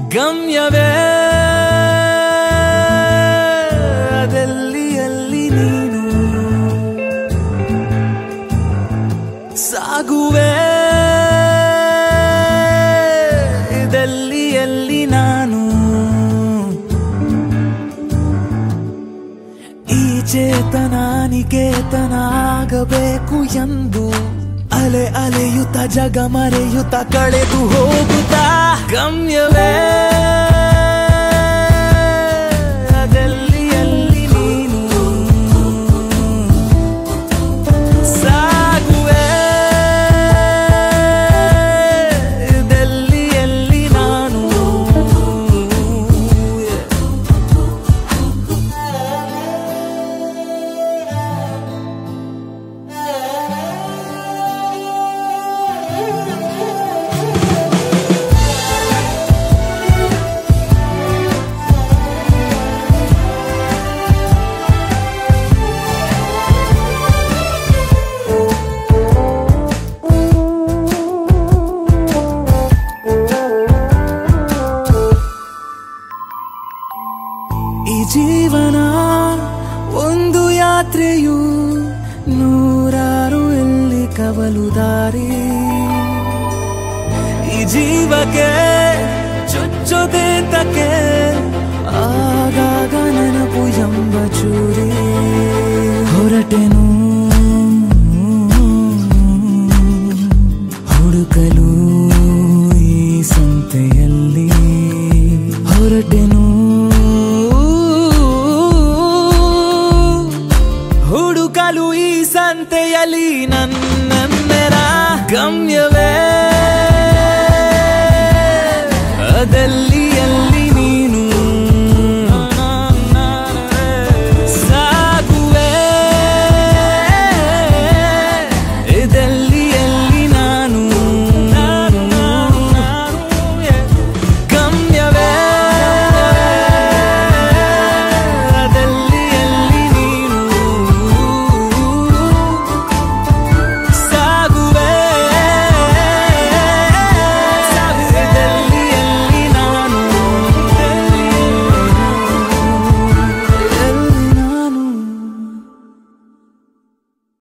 ಗಮ್ಯವೇ ಅದೆಲ್ಲಿ ಅಲ್ಲಿ ನೀನು ಸಾಗುವೆ ಇದೆಲ್ಲಿ ಎಲ್ಲಿ ನಾನು ಈ ಚೇತನ ನಿಕೇತನ ಆಗಬೇಕು ಎಂದು ಅಲೆ ಅಲೆಯುತ್ತ ಜಗ ಮರೆಯುತ್ತ ಕಳೆದು ಹೋಗುತ್ತಾ ಗಮ್ಯವೇ ಅದೆಲ್ಲಿ ಎಲ್ಲಿ ನೀನು ಸಾಗುವೆ ಇದೆಲ್ಲಿ ಎಲ್ಲಿ ನಾನು ಈ ಜೀವನ ಒಂದು ಯಾತ್ರೆಯು ನೂರಾರು ಎಲ್ಲಿ ಕವಲು ದಾರಿ ಈ ಜೀವಕ್ಕೆ ಚುಚ್ಚುದೆ ತಕ್ಕೆ ಆಗಾಗ ನೆನಪು ಎಂಬ ಚೂರಿ ಹೊರಟೆನು ಹುಡುಕಲು ಈ ಸಂತೆಯಲ್ಲಿ ಹೊರಟೆನು ಹುಡುಕಲು ಈ ಸಂತೆಯಲ್ಲಿ ನನ್ನೆರ ಗಮ್ಯವೇ ಅದೆಲ್ಲಿ